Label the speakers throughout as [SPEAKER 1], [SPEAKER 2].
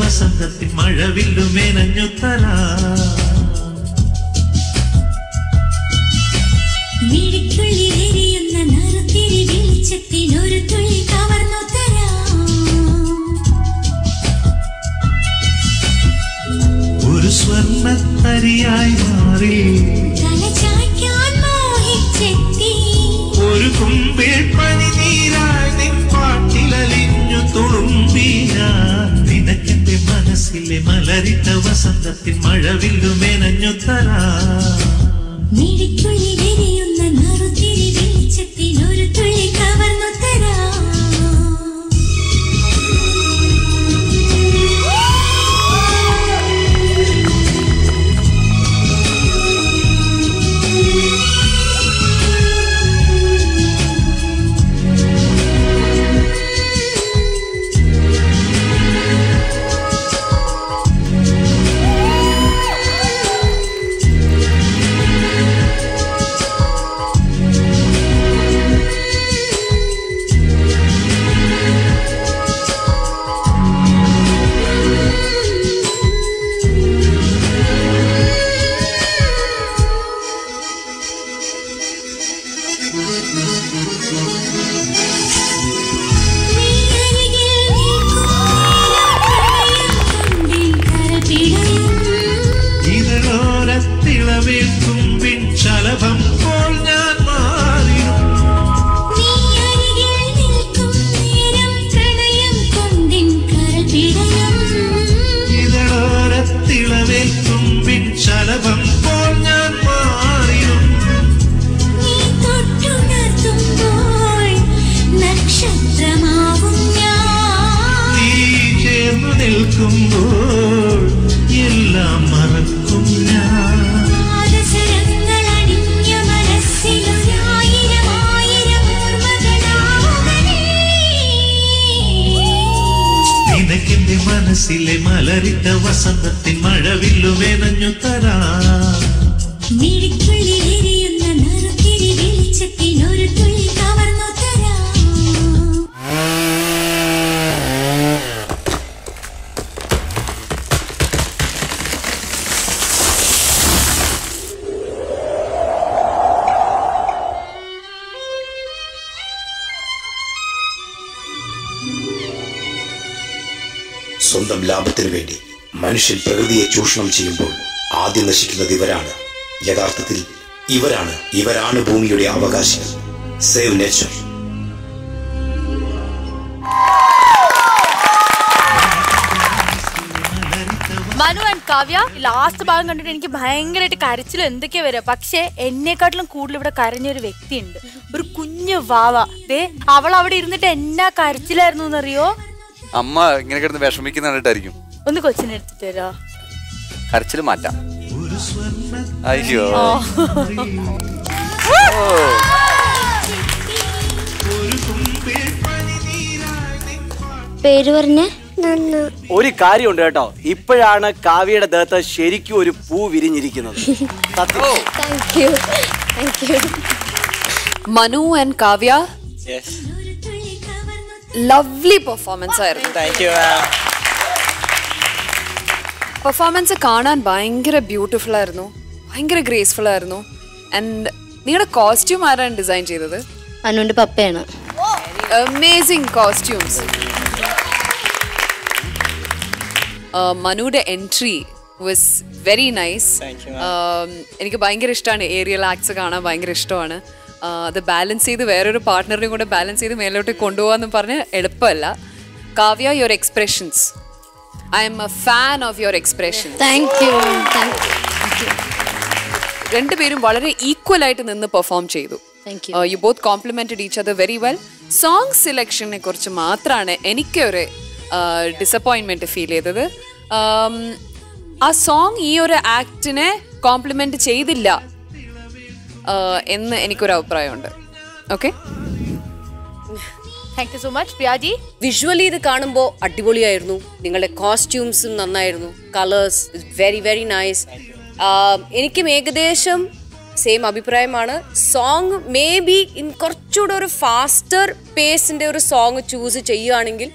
[SPEAKER 1] വസന്തത്തിൽ മഴവില്ലു മേനഞ്ഞു തരാ
[SPEAKER 2] മിഴിക്കുള്ളിലെരിയുന്ന നറുത്തിരി വെളിച്ചത്തിനൊരു തുള്ളി കവർന്നു തരാം
[SPEAKER 1] ഒരു സ്വർണ്ണത്തരിയായി മാറി
[SPEAKER 2] തല ചായ്ക്കാൻ മോഹിച്ചെത്തി
[SPEAKER 1] ഒരു കുമ്പിൾ പനിനീരായി നിൻ പാട്ടിലലിഞ്ഞു തുളുമ്പി ഞാൻ നിനക്കെന്റെ മനസ്സിലെ മലരിട്ട വസന്തത്തിൽ മഴവില്ലു മേനഞ്ഞു തരാ
[SPEAKER 2] മിഴിക്കുള്ളിലെരിയുന്ന നറുത്തിരി വെളിച്ചത്തിനൊരു തുള്ളി കവർന്നു തരാം നീ അരികിൽ
[SPEAKER 1] ഇതളോരത്തിളവേൽക്കും പിൻചലഭം പോൽ ഞാൻ മാറിയും ഇതളോരത്തിളവേൽക്കും പിൻചലഭം പോൽ ഞാൻ മാറിയും
[SPEAKER 2] നക്ഷത്രമാവും ഞാൻ
[SPEAKER 1] നീ ചേർന്നു നിൽക്കുമ്പോൾ എല്ലാം മറക്കും ഞാൻ
[SPEAKER 2] പാദസരങ്ങൾ അണിഞ്ഞ മനസ്സിലൊരായിരം ആയിരം ഓർമ്മകളാവുകനേ.
[SPEAKER 1] നിനക്കെന്റെ മനസ്സിലെ മലരിട്ട വസന്തത്തിൻ മഴവില്ലു വേനഞ്ഞു തരാ
[SPEAKER 2] മിഴിക്കുള്ളിൽ എരിയുന്ന നറുത്തിരി വെളിച്ചത്തിനൊരു തുള്ളി കവർന്നു തരാം
[SPEAKER 3] സ്വന്തം ലാഭത്തിനു വേണ്ടി മനുഷ്യൻ പ്രകൃതിയെ ചൂഷണം ചെയ്യുമ്പോൾ ആദ്യം നശിക്കുന്നത് ഇവരാണ് യഥാർത്ഥത്തിൽ ഇവരാണ് ഇവരാണ് ഭൂമിയുടെ അവകാശികൾ save nature
[SPEAKER 4] Manu and Kavya last ഭാഗം കണ്ടിട്ട് എനിക്ക് ഭയങ്കരമായിട്ട് കരച്ചിലും എന്തൊക്കെയാ വരിക പക്ഷെ എന്നെക്കാട്ടിലും കൂടുതൽ ഇവിടെ കരഞ്ഞൊരു വ്യക്തിയുണ്ട് ഒരു കുഞ്ഞു വാവ ദേ അവൾ അവിടെ ഇരുന്നിട്ട് എന്നാ കരച്ചിലായിരുന്നു എന്നറിയോ
[SPEAKER 5] അമ്മ ഇങ്ങനെ കിടന്ന് വിഷമിക്കുന്ന കണ്ടിട്ടായിരിക്കും
[SPEAKER 4] ഒന്ന് കൊച്ചിനെ എടുത്തിട്ട് തരോ
[SPEAKER 5] കരച്ചിൽ മാറ്റാം അയ്യോ
[SPEAKER 6] പേര് പറഞ്ഞ നന്ന
[SPEAKER 7] ഒരു കാര്യമുണ്ട് കേട്ടോ ഇപ്പോഴാണ് കാവ്യയുടെ ദേഹത്ത് ശരിക്കും ഒരു പൂ വിരിഞ്ഞിരിക്കുന്നത് സത്യം
[SPEAKER 6] thank you thank you
[SPEAKER 8] Manu and Kavya lovely performance ആയിരുന്നു പെർഫോമൻസ് കാണാൻ ഭയങ്കര ബ്യൂട്ടിഫുൾ ആയിരുന്നു ഭയങ്കര ഗ്രേസ്ഫുൾ ആയിരുന്നു ആൻഡ് നിങ്ങളുടെ കോസ്റ്റ്യൂം ആരാണ് ഡിസൈൻ ചെയ്തത്
[SPEAKER 6] അനുവിന്റെ പപ്പയാണ്
[SPEAKER 8] അമേസിങ് കോസ്റ്റ്യൂംസ് മനുയുടെ എൻട്രി വാസ് വെരി നൈസ് എനിക്ക് ഭയങ്കര ഇഷ്ടമാണ് ഏരിയൽ ആക്ട്സ് കാണാൻ ഭയങ്കര ഇഷ്ടമാണ് ആ, അത് ബാലൻസ് ചെയ്ത് വേറൊരു പാർട്ട്ണറിനെയും കൂടെ ബാലൻസ് ചെയ്ത് മേലോട്ട് കൊണ്ടുപോകാന്ന് പറഞ്ഞ് എളുപ്പമല്ല Kavya your expressions I'm a fan of your expression
[SPEAKER 6] thank you thank
[SPEAKER 8] രണ്ടുപേരും വളരെ ഈക്വൽ ആയിട്ട് നിന്ന് പെർഫോം ചെയ്തു
[SPEAKER 6] Thank you.
[SPEAKER 8] You both complimented each other very well song സെലക്ഷനെ കുറിച്ച് മാത്രമാണ് എനിക്കൊരു ഡിസപ്പോയിൻമെന്റ് ഫീൽ ചെയ്തത് Um, ആ സോങ് ഈ ഒരു ആക്ടിനെ കോംപ്ലിമെന്റ് ചെയ്തില്ല uh, എന്ന് എനിക്കൊരു അഭിപ്രായമുണ്ട് okay
[SPEAKER 4] thank you so much Priyaji
[SPEAKER 9] visually ഇത് കാണുമ്പോൾ അടിപൊളിയായിരുന്നു നിങ്ങളുടെ കോസ്റ്റ്യൂംസും നന്നായിരുന്നു കളേഴ്സ് വെരി വെരി നൈസ് എനിക്കും ഏകദേശം സെയിം അഭിപ്രായമാണ് സോങ് മേ ബി ഇൻ കുറച്ചുകൂടെ ഒരു ഫാസ്റ്റർ പേസിൻ്റെ ഒരു സോങ് ചൂസ് ചെയ്യുകയാണെങ്കിൽ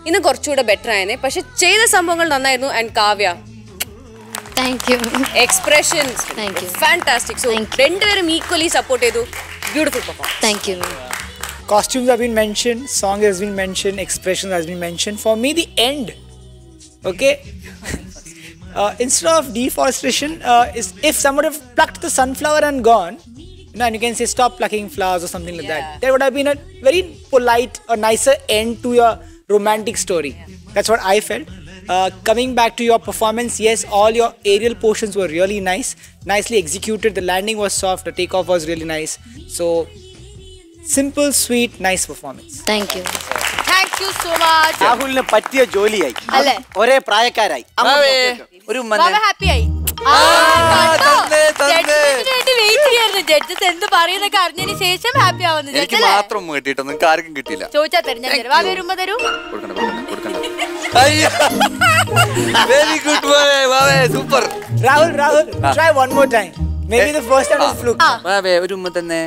[SPEAKER 9] ഇന്ന് കുറച്ചുകൂടെ ബെറ്റർ ആയനെ പക്ഷെ ചെയ്ത സംഭവങ്ങൾ നന്നായിരുന്നു and Kavya
[SPEAKER 6] thank you
[SPEAKER 9] expressions
[SPEAKER 6] Thank you.
[SPEAKER 9] Fantastic so രണ്ടുപേരും ഈക്വലി സപ്പോർട്ട് ചെയ്തു beautiful performance
[SPEAKER 6] thank you
[SPEAKER 10] costumes have been mentioned, song has been mentioned, expressions has been mentioned. For me, the end, okay. uh, instead of deforestation, uh, is if someone have plucked the sunflower and gone, you know, and you can say stop plucking flowers or something like that. There would have been a very polite or nicer end to your romantic story. That's what I felt. Uh, coming back to your performance, yes, all your aerial portions were really nice, nicely executed. The landing was soft, the takeoff was really nice. So, simple, sweet, nice performance.
[SPEAKER 6] Thank you
[SPEAKER 4] thank you so much
[SPEAKER 7] രാഹുലിന് പറ്റിയ ജോലിയായി
[SPEAKER 4] അല്ലേ?
[SPEAKER 7] ഒരേ പ്രായക്കാരായി
[SPEAKER 5] ഒരു
[SPEAKER 4] ബാബ happy ആയി
[SPEAKER 5] തന്നേ, തന്നേ.
[SPEAKER 4] Wait ചെയ്യായിരുന്നു ജഡ്ജസ് എന്ത് പറയുന്നൊക്കെ അറിഞ്ഞതിന് ശേഷം ഹാപ്പി ആവുന്നു
[SPEAKER 5] എനിക്ക്
[SPEAKER 4] ജഡ്ജ് അല്ലേ
[SPEAKER 5] മാത്രം ഉമ്മ കിട്ടിയിട്ടോ നിങ്ങൾക്ക് ആർക്കും കിട്ടിയില്ല
[SPEAKER 4] ചോദിച്ചാ തരും ഞാൻ തരും ബാബ വരുമ്പോ തരൂ
[SPEAKER 5] കൊടുക്കണ്ട കൊടുക്കണ്ട കൊടുക്കണ്ട അയ്യോ വെരി ഗുഡ് വാവേ super
[SPEAKER 10] Rahul, Rahul, try one more time. Maybe the first time was fluke.
[SPEAKER 5] വാവേ ഒരു ഉമ്മ തന്നെ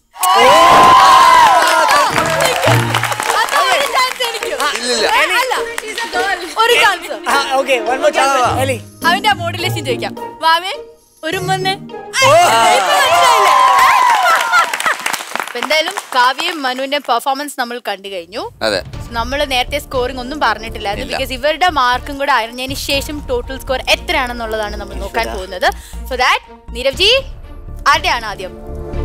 [SPEAKER 4] അതാ ഒരു chance എനിക്കും.
[SPEAKER 5] ഇല്ലില്ല.
[SPEAKER 4] ഏ, അല്ല. ഒരു chance
[SPEAKER 10] Ah, okay, one more chance.
[SPEAKER 5] Ah.
[SPEAKER 10] Ellie.
[SPEAKER 4] അവന്റെ ആ മോഡുലേഷൻ ചോദിക്കാം വാവേ ഒരു മന്ന് എന്തായാലും കാവ്യയും മനുവിന്റെ പെർഫോമൻസ് നമ്മൾ കണ്ടു കഴിഞ്ഞു
[SPEAKER 5] അതെ
[SPEAKER 4] നമ്മൾ നേരത്തെ സ്കോറിംഗ് ഒന്നും പറഞ്ഞിട്ടില്ലായിരുന്നു
[SPEAKER 5] ഇല്ല.
[SPEAKER 4] ബിക്കോസ് ഇവരുടെ മാർക്കും കൂടെ അറിഞ്ഞതിന് ശേഷം ടോട്ടൽ സ്കോർ എത്രയാണെന്നുള്ളതാണ് നമ്മൾ നോക്കാൻ പോകുന്നത് സോ ദാറ്റ് നീരവ് ജി ആരുടെയാണ് ആദ്യം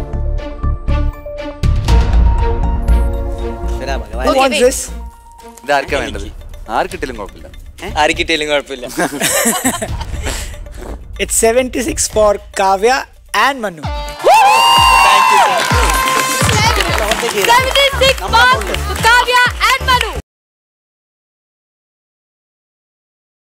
[SPEAKER 10] Who
[SPEAKER 4] Okay,
[SPEAKER 10] wants
[SPEAKER 4] wait.
[SPEAKER 10] this?
[SPEAKER 5] ഇത് ആർക്കാ വേണ്ടത് ആർക്ക് കിട്ടിയാലും കുഴപ്പമില്ല
[SPEAKER 11] ആർക്കിട്ടേലും കുഴപ്പമില്ല
[SPEAKER 10] It's 76 for Kavya and Manu.
[SPEAKER 4] 76 marks for Kavya